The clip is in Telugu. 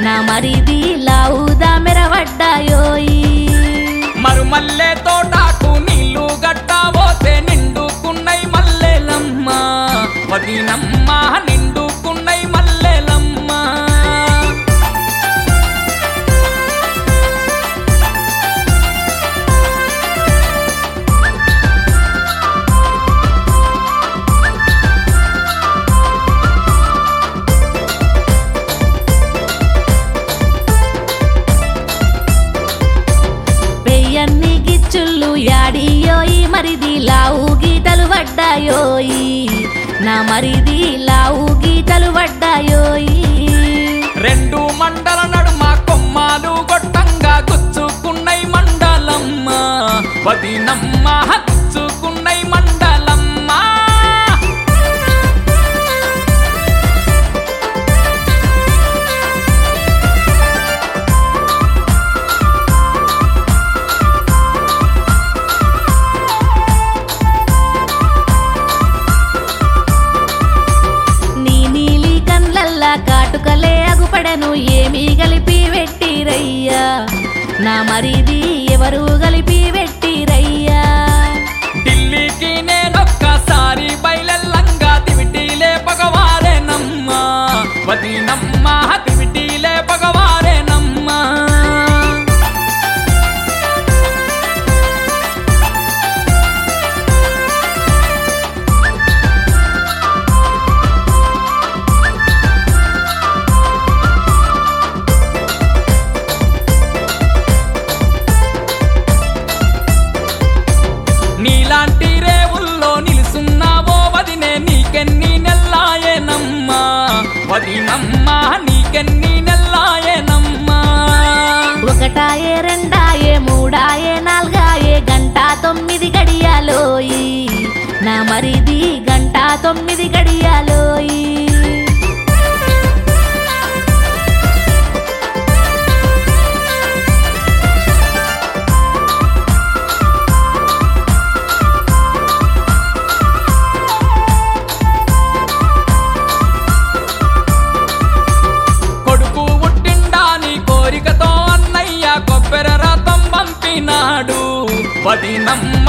నా మరిది లావుదా మెరవడ్డాయోయి మరుమల్లె తోటాకు నీళ్లు గట్టబోతే నిండుకున్నై మల్లెలమ్మ వదినమ్మ నిండుకున్నై మల్లెలమ్మ పెయ్యన్ని గిచ్చుళ్ళు యాడియోయి మరిది లావు గీతలు పడ్డాయోయి నా మరిది లావు గీతలు పడ్డాయోయి రెండు మండల నడుమ కొమ్మాలు గొట్టంగా గుచ్చుకున్నై మండలమ్మ వదినమ్మ గుచ్చుకున్నై మండలమ్మ నీ నీలి కన్లల్లా కాటుకలే అగుపడను ఏమీ కలిపి పెట్టిరయ్యా నా మరిది ఎవరు కలిపి పెట్టిరయ్యా ఢిల్లీకి నేనొక్కసారి బయలెల్లంగా తివిటీలే పగవారేనమ్మ వదినమ్మ తివిటీలే పగవారేనమ్మ నీలాంటి రేవుల్లో నిలుసున్నావో వదినే నీకెన్ని నెల్లాయేనమ్మా వదినమ్మ నీకెన్ని నెల్లాయేనమ్మా ఒకటాయే రెండాయే మూడాయే నాలుగాయే గంట తొమ్మిది గడియాలోయి నా మరిది గంట తొమ్మిది గడియాలోయి కొడుకు పుట్టిండా నీ కోరికతో అన్నయ్య కొబ్బరి రథం పంపినాడు వదినమ్మ